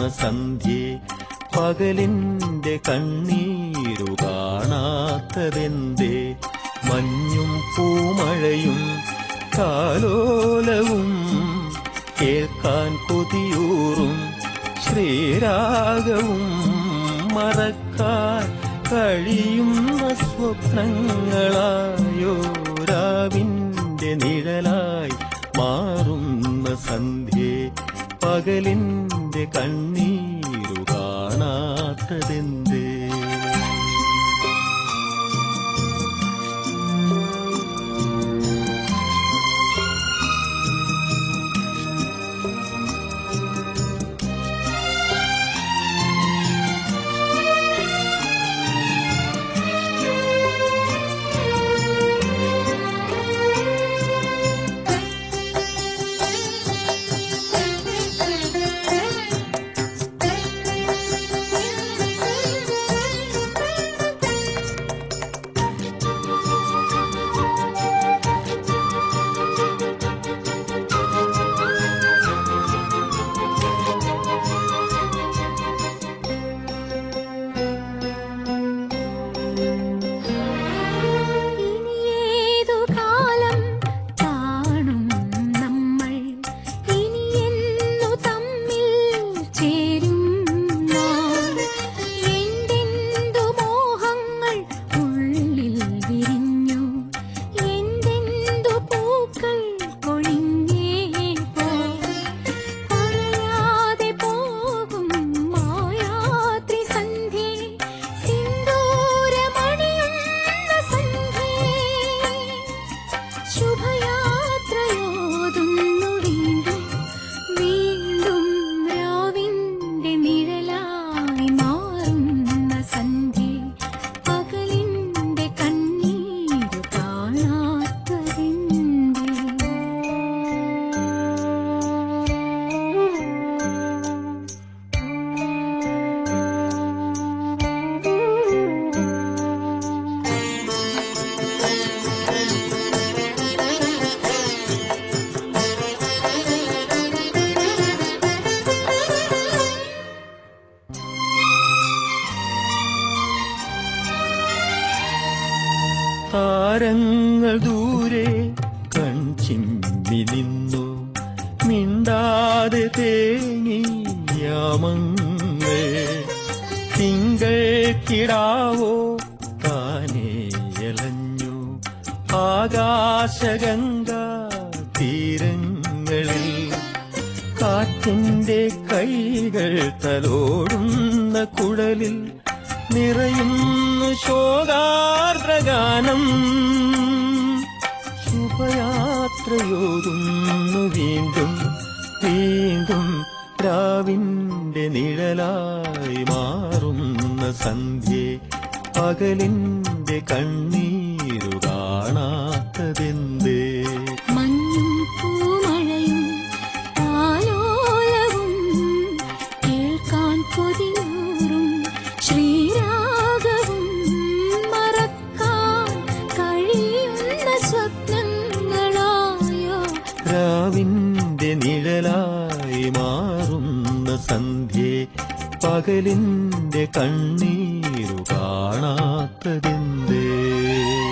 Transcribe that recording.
സന്ധ്യേ പകലിന്റെ കണ്ണീരു കാണാത്തതെന്തേ മഞ്ഞും പൂമഴയും കാലോലവും കേൾക്കാൻ കൊതിയൂറും ശ്രീരാഗവും മറക്കാൻ കഴിയുന്ന സ്വപ്നങ്ങളായോ രാവിന്റെ നിഴലായി മാറുന്ന സന്ധ്യേ പകലിന്റെ കണ്ണീരു കാണാത്തതെന്തേ ഇനിയേതു കാലം കാണും നമ്മൾ ഇനിയെന്നു തമ്മിൽ ചേരും നാം എന്തെന്തു മോഹങ്ങൾ ഉള്ളിൽ വിരിഞ്ഞു എന്തെന്തു പൂക്കൾ കൊഴിഞ്ഞേ പോ പറയാതെ പോകും മായാത്രി സന്ധ്യേ സിന്ദൂരമണിയുന്ന സന്ധ്യേ ശുഭയാത്രയോതുന്നു വീണ്ടും വീണ്ടും രാവിന്റെ നിഴലായി മാറുന്ന സന്ധ്യേ പകലിന്റെ കണ്ണീരു കാണാത്തതിന്റെ താരങ്ങൾ ദൂരെ കൺചിമ്മി നിന്നു മിണ്ടാതെ തേങ്ങി യാമങ്ങൾ തിങ്കൾ കിടാവോ താനേ അലഞ്ഞു ആകാശഗംഗ തീരങ്ങളിൽ കാറ്റിന്റെ കൈകൾ തലോടുന്ന കുഴലിൽ നിറയുന്നു ശോകാർദ്രഗാനം ശുഭയാത്രയോതുന്നു വീണ്ടും വീണ്ടും രാവിന്റെ നിഴലായി മാറുന്ന സന്ധ്യേ പകലിന്റെ കണ്ണീരു കാണാത്തതെന്തേ മഞ്ഞും പൂമഴയും താലോലവും കേൾക്കാൻ കൊതിയൂറും ശ്രീരാഗവും മറക്കാൻ കഴിയുന്ന സ്വപ്നങ്ങളായോ രാവിന്റെ നിഴലായി മാറുന്ന സന്ധ്യേ പകലിന്റെ കണ്ണീരു കാണാത്തതെന്തേ